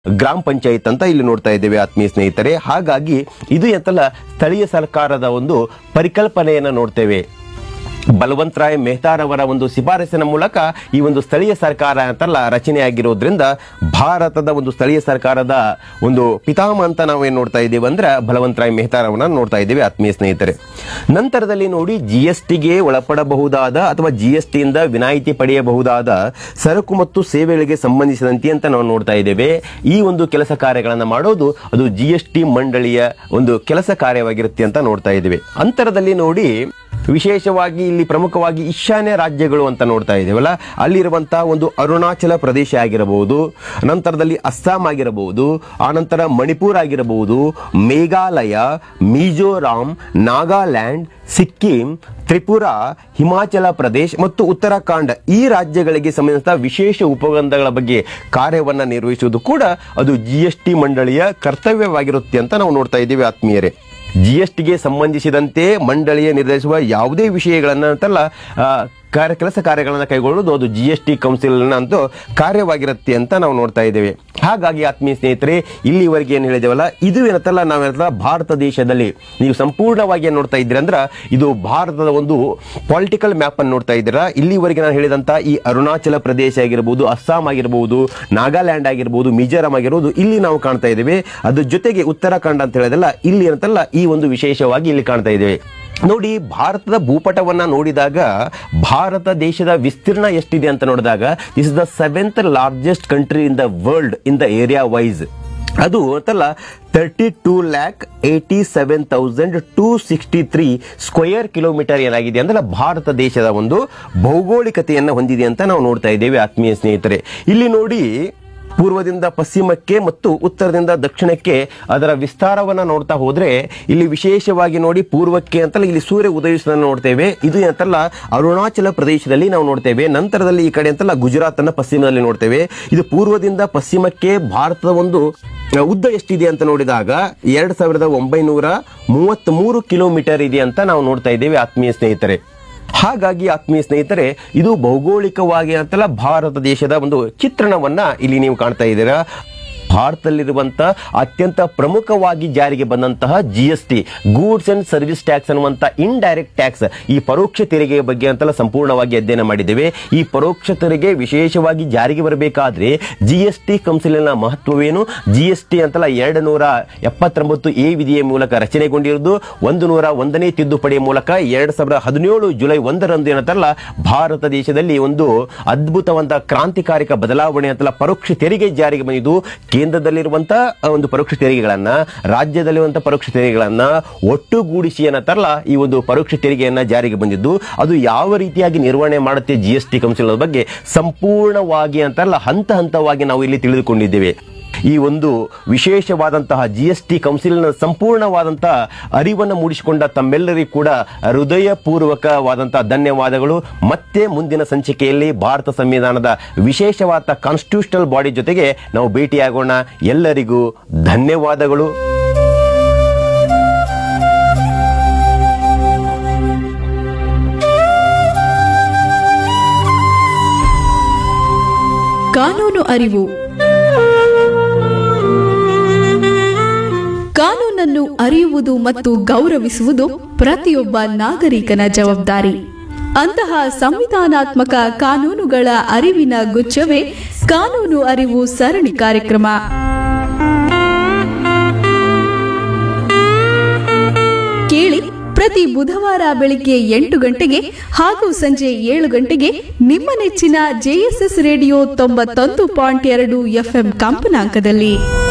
ಗ್ರಾಮ ಪಂಚಾಯತ್ ಅಂತ ಇಲ್ಲಿ ನೋಡ್ತಾ ಇದ್ದೇವೆ ಆತ್ಮೀಯ ಸ್ನೇಹಿತರೆ ಹಾಗಾಗಿ ಇದು ಎಂತಲ್ಲ ಸ್ಥಳೀಯ ಸರ್ಕಾರದ ಒಂದು ಪರಿಕಲ್ಪನೆಯನ್ನ ನೋಡ್ತೇವೆ ಬಲವಂತರಾಯ್ ಮೆಹ್ತಾರವರ ಒಂದು ಶಿಫಾರಸಿನ ಮೂಲಕ ಈ ಒಂದು ಸ್ಥಳೀಯ ಸರ್ಕಾರ ಅಂತಲ್ಲ ರಚನೆಯಾಗಿರೋದ್ರಿಂದ ಭಾರತದ ಒಂದು ಸ್ಥಳೀಯ ಸರ್ಕಾರದ ಒಂದು ಪಿತಾಮಹ ಅಂತ ನಾವೇನ್ ನೋಡ್ತಾ ಇದ್ದೀವಿ ಅಂದ್ರೆ ಬಲವಂತರಾಯ್ ಮೆಹ್ತಾರವನ್ನ ನೋಡ್ತಾ ಇದ್ದೀವಿ ಆತ್ಮೀಯ ಸ್ನೇಹಿತರೆ ನಂತರದಲ್ಲಿ ನೋಡಿ ಜಿ ಎಸ್ ಟಿಗೆ ಒಳಪಡಬಹುದಾದ ಅಥವಾ ಜಿ ಎಸ್ ಟಿಯಿಂದ ವಿನಾಯಿತಿ ಪಡೆಯಬಹುದಾದ ಸರಕು ಮತ್ತು ಸೇವೆಗಳಿಗೆ ಸಂಬಂಧಿಸಿದಂತೆ ಅಂತ ನಾವು ನೋಡ್ತಾ ಇದ್ದೇವೆ ಈ ಒಂದು ಕೆಲಸ ಕಾರ್ಯಗಳನ್ನು ಮಾಡೋದು ಅದು ಜಿ ಎಸ್ ಟಿ ಮಂಡಳಿಯ ಒಂದು ಕೆಲಸ ಕಾರ್ಯವಾಗಿರುತ್ತೆ ಅಂತ ನೋಡ್ತಾ ಇದ್ದೇವೆ ಅಂತರದಲ್ಲಿ ನೋಡಿ ವಿಶೇಷವಾಗಿ ಇಲ್ಲಿ ಪ್ರಮುಖವಾಗಿ ಈಶಾನ್ಯ ರಾಜ್ಯಗಳು ಅಂತ ನೋಡ್ತಾ ಇದ್ದೇವಲ್ಲ ಅಲ್ಲಿರುವಂತಹ ಒಂದು ಅರುಣಾಚಲ ಪ್ರದೇಶ ಆಗಿರಬಹುದು ನಂತರದಲ್ಲಿ ಅಸ್ಸಾಂ ಆಗಿರಬಹುದು ಆನಂತರ ಮಣಿಪುರ್ ಆಗಿರಬಹುದು ಮೇಘಾಲಯ ಮಿಜೋರಾಂ ನಾಗಾಲ್ಯಾಂಡ್ ಸಿಕ್ಕಿಂ ತ್ರಿಪುರಾ ಹಿಮಾಚಲ ಪ್ರದೇಶ್ ಮತ್ತು ಉತ್ತರಾಖಂಡ್ ಈ ರಾಜ್ಯಗಳಿಗೆ ಸಂಬಂಧಿಸಿದ ವಿಶೇಷ ಉಪಬಂಧಗಳ ಬಗ್ಗೆ ಕಾರ್ಯವನ್ನ ನಿರ್ವಹಿಸುವುದು ಕೂಡ ಅದು ಜಿ ಎಸ್ ಟಿ ಮಂಡಳಿಯ ಕರ್ತವ್ಯವಾಗಿರುತ್ತೆ ಅಂತ ನಾವು ನೋಡ್ತಾ ಇದ್ದೀವಿ ಆತ್ಮೀಯರೇ ಜಿ ಎಸ್ ಟಿಗೆ ಸಂಬಂಧಿಸಿದಂತೆ ಮಂಡಳಿಯ ನಿರ್ಧರಿಸುವ ಯಾವುದೇ ವಿಷಯಗಳನ್ನ ಅಂತಲ್ಲ ಆ, ಕಾರ್ಯ ಕೆಲಸ ಕಾರ್ಯಗಳನ್ನು ಕೈಗೊಳ್ಳುವುದು ಅದು ಜಿ ಎಸ್ ಟಿ ಕೌನ್ಸಿಲ್ ಅಂತೂ ಕಾರ್ಯವಾಗಿರುತ್ತೆ ಅಂತ ನಾವು ನೋಡ್ತಾ ಇದ್ದೇವೆ ಹಾಗಾಗಿ ಆತ್ಮೀಯ ಸ್ನೇಹಿತರೆ ಇಲ್ಲಿವರೆಗೆ ಏನು ಹೇಳಿದೇವಲ್ಲ ಇದು ಏನತ್ತಲ್ಲ ನಾವೇನಲ್ಲ ಭಾರತ ದೇಶದಲ್ಲಿ ನೀವು ಸಂಪೂರ್ಣವಾಗಿ ಏನ್ ನೋಡ್ತಾ ಇದ್ದೀರಾ ಅಂದ್ರೆ ಇದು ಭಾರತದ ಒಂದು ಪೊಲಿಟಿಕಲ್ ಮ್ಯಾಪ್ ಅನ್ನು ನೋಡ್ತಾ ಇದ್ದೀರಾ ಇಲ್ಲಿವರೆಗೆ ನಾನು ಹೇಳಿದಂತ ಈ ಅರುಣಾಚಲ ಪ್ರದೇಶ ಆಗಿರಬಹುದು ಅಸ್ಸಾಂ ಆಗಿರಬಹುದು ನಾಗಾಲ್ಯಾಂಡ್ ಆಗಿರಬಹುದು ಮಿಜೋರಾಂ ಆಗಿರಬಹುದು ಇಲ್ಲಿ ನಾವು ಕಾಣ್ತಾ ಇದ್ದೇವೆ ಅದ್ರ ಜೊತೆಗೆ ಉತ್ತರಾಖಂಡ್ ಅಂತ ಹೇಳಿದಲ್ಲ ಇಲ್ಲಿ ಅಂತಲ್ಲ ಈ ಒಂದು ವಿಶೇಷವಾಗಿ ಇಲ್ಲಿ ಕಾಣ್ತಾ ಇದ್ದೇವೆ ನೋಡಿ ಭಾರತದ ಭೂಪಟವನ್ನ ನೋಡಿದಾಗ ಭಾರತ ದೇಶದ ವಿಸ್ತೀರ್ಣ ಎಷ್ಟಿದೆ ಅಂತ ನೋಡಿದಾಗ this is the seventh largest country in the world in the area wise ಅದು ಅಂತಲ್ಲ thirty two lakh eighty seven thousand two sixty three square kilometre ಏನಾಗಿದೆ ಅಂದ್ರೆ ಭಾರತ ದೇಶದ ಒಂದು ಭೌಗೋಳಿಕತೆಯನ್ನು ಹೊಂದಿದೆ ಅಂತ ನಾವು ನೋಡ್ತಾ ಇದ್ದೇವೆ ಆತ್ಮೀಯ ಸ್ನೇಹಿತರೆ ಇಲ್ಲಿ ನೋಡಿ ಪೂರ್ವದಿಂದ ಪಶ್ಚಿಮಕ್ಕೆ ಮತ್ತು ಉತ್ತರದಿಂದ ದಕ್ಷಿಣಕ್ಕೆ ಅದರ ವಿಸ್ತಾರವನ್ನ ನೋಡ್ತಾ ಹೋದ್ರೆ ಇಲ್ಲಿ ವಿಶೇಷವಾಗಿ ನೋಡಿ ಪೂರ್ವಕ್ಕೆ ಅಂತಲ್ಲ ಇಲ್ಲಿ ಸೂರ್ಯ ಉದಯಿಸುವುದನ್ನು ನೋಡ್ತೇವೆ ಇದು ಅಂತಲ್ಲ ಅರುಣಾಚಲ ಪ್ರದೇಶದಲ್ಲಿ ನಾವು ನೋಡ್ತೇವೆ ನಂತರದಲ್ಲಿ ಈ ಕಡೆ ಅಂತಲ್ಲ ಗುಜರಾತ್ ಅನ್ನ ಪಶ್ಚಿಮದಲ್ಲಿ ನೋಡ್ತೇವೆ ಇದು ಪೂರ್ವದಿಂದ ಪಶ್ಚಿಮಕ್ಕೆ ಭಾರತದ ಒಂದು ಆ, ಉದ್ದ ಎಷ್ಟಿದೆ ಅಂತ ನೋಡಿದಾಗ ಎರಡ್ ಸಾವಿರದ ಒಂಬೈನೂರ ಮೂವತ್ತ್ ಮೂರು ಕಿಲೋಮೀಟರ್ ಇದೆ ಅಂತ ನಾವು ನೋಡ್ತಾ ಇದ್ದೇವೆ ಆತ್ಮೀಯ ಸ್ನೇಹಿತರೆ ಹಾಗಾಗಿ ಆತ್ಮೀಯ ಸ್ನೇಹಿತರೆ ಇದು ಭೌಗೋಳಿಕವಾಗಿ ಅಂತಲ್ಲ ಭಾರತ ದೇಶದ ಒಂದು ಚಿತ್ರಣವನ್ನ ಇಲ್ಲಿ ನೀವು ಕಾಣ್ತಾ ಇದ್ದೀರಾ ಭಾರತದಲ್ಲಿರುವಂತಹ ಅತ್ಯಂತ ಪ್ರಮುಖವಾಗಿ ಜಾರಿಗೆ ಬಂದಂತಹ G S T goods and service tax ಅನ್ನುವಂತ ಇಂಡೈರೆಕ್ಟ್ ಟ್ಯಾಕ್ಸ್ ಈ ಪರೋಕ್ಷ ತೆರಿಗೆಯ ಬಗ್ಗೆ ಅಂತೆಲ್ಲ ಸಂಪೂರ್ಣವಾಗಿ ಅಧ್ಯಯನ ಮಾಡಿದ್ದೇವೆ ಈ ಪರೋಕ್ಷ ತೆರಿಗೆ ವಿಶೇಷವಾಗಿ ಜಾರಿಗೆ ಬರಬೇಕಾದ್ರೆ ಜಿ ಎಸ್ ಟಿ ಕೌನ್ಸಿಲಿನ ಮಹತ್ವವೇನು ಜಿ ಎಸ್ ಟಿ ಅಂತಲ್ಲ ಎರಡು ನೂರ ಎಪ್ಪತ್ತೊಂಬತ್ತು ಎ ವಿಧಿಯ ಮೂಲಕ ರಚನೆಗೊಂಡಿರುವುದು ಒಂದು ನೂರ ಒಂದನೇ ತಿದ್ದುಪಡಿಯ ಮೂಲಕ ಎರಡ್ ಸಾವಿರದ ಹದಿನೇಳು ಜುಲೈ ಒಂದರಂದು ಏನಂತಾರಲ್ಲ ಭಾರತ ದೇಶದಲ್ಲಿ ಒಂದು ಅದ್ಭುತವಂತ ಕ್ರಾಂತಿಕಾರಿಕ ಬದಲಾವಣೆ ಅಂತಲ್ಲ ಪರೋಕ್ಷ ತೆರಿಗೆ ಜಾರಿಗೆ ಬಂದಿದ್ದು ಕೇಂದ್ರದಲ್ಲಿರುವಂತಹ ಒಂದು ಪರೋಕ್ಷ ತೆರಿಗೆಗಳನ್ನ ರಾಜ್ಯದಲ್ಲಿರುವಂತಹ ಪರೋಕ್ಷ ತೆರಿಗೆಗಳನ್ನ ಒಟ್ಟುಗೂಡಿಸಿ ಏನಂತಾರಲ್ಲ ಈ ಒಂದು ಪರೋಕ್ಷ ತೆರಿಗೆಯನ್ನ ಜಾರಿಗೆ ಬಂದಿದ್ದು ಅದು ಯಾವ ರೀತಿಯಾಗಿ ನಿರ್ವಹಣೆ ಮಾಡುತ್ತೆ ಜಿ ಎಸ್ ಟಿ ಕೌನ್ಸಿಲ್ ಬಗ್ಗೆ ಸಂಪೂರ್ಣವಾಗಿ ಅಂತಾರಲ್ಲ ಹಂತ ಹಂತವಾಗಿ ನಾವು ಇಲ್ಲಿ ತಿಳಿದುಕೊಂಡಿದ್ದೇವೆ ಈ ಒಂದು ವಿಶೇಷವಾದಂತಹ ಜಿ ಎಸ್ ಟಿ ಕೌನ್ಸಿಲ್ನ ಸಂಪೂರ್ಣವಾದಂತಹ ಅರಿವನ್ನು ಮೂಡಿಸಿಕೊಂಡ ತಮ್ಮೆಲ್ಲರಿಗೂ ಕೂಡ ಹೃದಯಪೂರ್ವಕವಾದಂತಹ ಧನ್ಯವಾದಗಳು ಮತ್ತೆ ಮುಂದಿನ ಸಂಚಿಕೆಯಲ್ಲಿ ಭಾರತ ಸಂವಿಧಾನದ ವಿಶೇಷವಾದ ಕಾನ್ಸ್ಟಿಟ್ಯೂಷನಲ್ ಬಾಡಿ ಜೊತೆಗೆ ನಾವು ಭೇಟಿಯಾಗೋಣ ಎಲ್ಲರಿಗೂ ಧನ್ಯವಾದಗಳು ಕಾನೂನು ಅರಿವು ಕಾನೂನನ್ನು ಅರಿಯುವುದು ಮತ್ತು ಗೌರವಿಸುವುದು ಪ್ರತಿಯೊಬ್ಬ ನಾಗರಿಕನ ಜವಾಬ್ದಾರಿ ಅಂತಹ ಸಂವಿಧಾನಾತ್ಮಕ ಕಾನೂನುಗಳ ಅರಿವಿನ ಗುಚ್ಛವೇ ಕಾನೂನು ಅರಿವು ಸರಣಿ ಕಾರ್ಯಕ್ರಮ ಕೇಳಿ ಪ್ರತಿ ಬುಧವಾರ ಬೆಳಿಗ್ಗೆ ಎಂಟು ಗಂಟೆಗೆ ಹಾಗೂ ಸಂಜೆ ಏಳು ಗಂಟೆಗೆ ನಿಮ್ಮ ನೆಚ್ಚಿನ ಜೆಎಸ್ಎಸ್ ರೇಡಿಯೋ ತೊಂಬತ್ತೊಂದು ಪಾಯಿಂಟ್ ಎರಡು ಎಫ್ಎಂ ಕಂಪನಾಂಕದಲ್ಲಿ